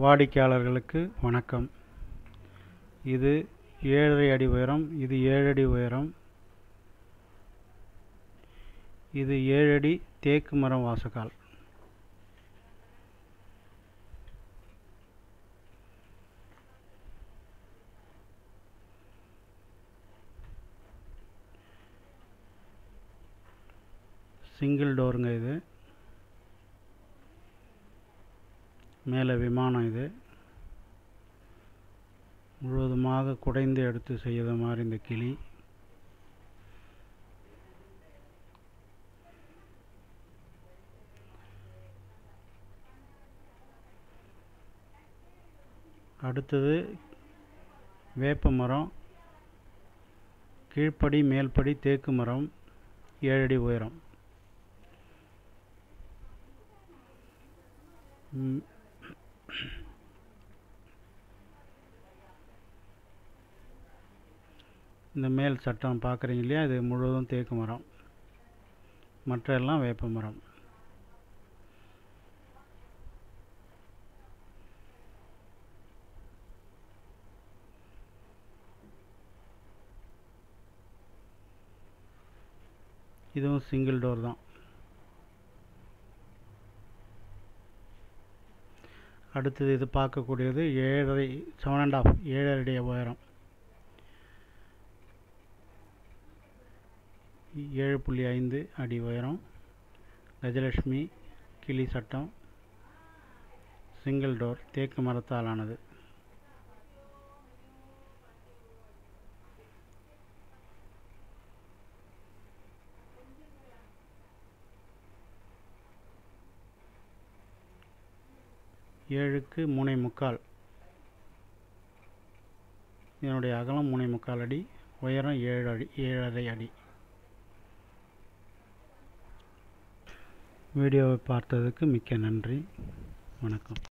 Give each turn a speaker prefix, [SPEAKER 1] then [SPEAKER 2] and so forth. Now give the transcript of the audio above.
[SPEAKER 1] வாடிக்கையாளர்களுக்கு வணக்கம் இது ஏழரை அடி உயரம் இது ஏழு அடி உயரம் இது ஏழு அடி தேக்கு மரம் வாசக்கால் சிங்கிள் டோருங்க இது மேலே விமானம் இது முழுவதுமாக குடைந்து எடுத்து செய்த மாதிரி இந்த கிளி அடுத்தது வேப்ப மரம் கீழ்ப்படி மேல்படி தேக்கு மரம் ஏழடி உயரம் ம், இந்த மேல் சட்டம் பார்க்குறீங்க இல்லையா இது முழுவதும் தேக்கு மரம் மற்ற எல்லாம் வேப்ப மரம் இதுவும் சிங்கிள் டோர் தான் அடுத்தது இது பார்க்கக்கூடியது ஏழரை செவன் அண்ட் ஆஃப் ஏழரை அடி உயரம் ஏழு புள்ளி ஐந்து அடி உயரம் கஜலட்சுமி கிளி சட்டம் சிங்கிள் டோர் தேக்கு மரத்தால் ஆனது ஏழுக்கு மூணை முக்கால் இதனுடைய அகலம் மூணை முக்கால் அடி உயரம் ஏழு அடி ஏழரை அடி வீடியோவை பார்த்ததுக்கு மிக்க நன்றி வணக்கம்